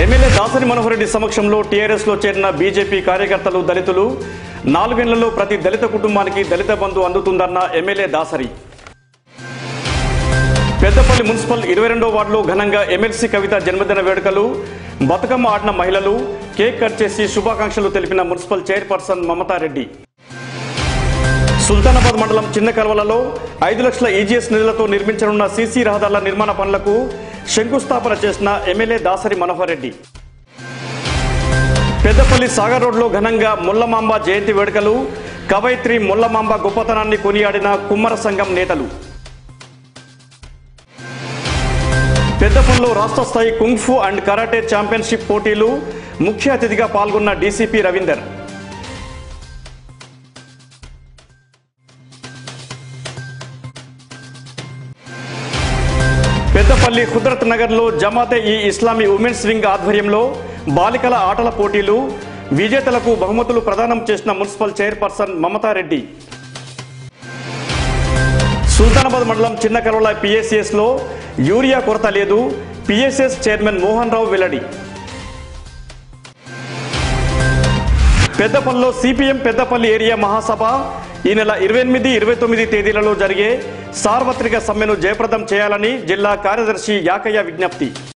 MLA Dasari Manohar Reddy సమక్షంలో TRS లో చేరిన బీజేపీ కార్యకర్తలు దళితులు నాలుగేళ్లలో ప్రతి దళిత కుటుంబానికి దళిత బంధు అందుతుందన్న ఎమ్మెల్యే దాసరి పెద్దపల్లి మున్సిపల్ ఇరవై రెండో వార్డులో ఘనంగా ఎమ్మెల్సీ కవిత జన్మదిన వేడుకలు బతుకమ్మ ఆడిన మహిళలు కేక్ కట్ చేసి శుభాకాంక్షలు తెలిపిన మున్సిపల్ చైర్పర్సన్ మమతారెడ్డి సుల్తానాబాద్ మండలం చిన్న కల్వలలో ఐదు లక్షల ఈజీఎస్ నిధులతో నిర్మించనున్న సీసీ రహదారుల నిర్మాణ పనులకు శంకుస్థాపన చేసిన ఎమ్మెల్యే దాసరి మనోహర్ రెడ్డి పెద్దపల్లి సాగర్ రోడ్లో ఘనంగా ముల్లమాంబ జయంతి వేడుకలు కవయిత్రి ముల్లమాంబ గొప్పతనాన్ని కొనియాడిన కుమ్మర సంఘం నేతలు పెద్దపల్లిలో రాష్ట్ర స్థాయి కుంగ్ఫు అండ్ కరాటే ఛాంపియన్షిప్ పోటీలు ముఖ్య అతిథిగా పాల్గొన్న డీసీపీ రవీందర్ పెద్దపల్లి హుద్రత్ నగర్లో జమాతే ఈ ఇస్లామీ ఉమెన్స్ వింగ్ ఆధ్వర్యంలో బాలికల ఆటల పోటీలు విజేతలకు బహుమతులు ప్రదానం చేసిన మున్సిపల్ చైర్పర్సన్ మమతారెడ్డి సుల్తానాబాద్ మండలం చిన్న కలవల పిఎస్సిఎస్ లో యూరియా కొరత లేదు పిఎస్ఎస్ చైర్మన్ మోహన్ రావు వెల్లడి పెద్దపల్లిలో సిపిఎం పెద్దపల్లి ఏరియా మహాసభ ఈ నెల ఇరవై ఎనిమిది ఇరవై తొమ్మిది తేదీలలో జరిగే సార్వత్రిక సమ్మెను జయప్రదం చేయాలని జిల్లా కార్యదర్శి యాకయ్య విజ్ఞప్తి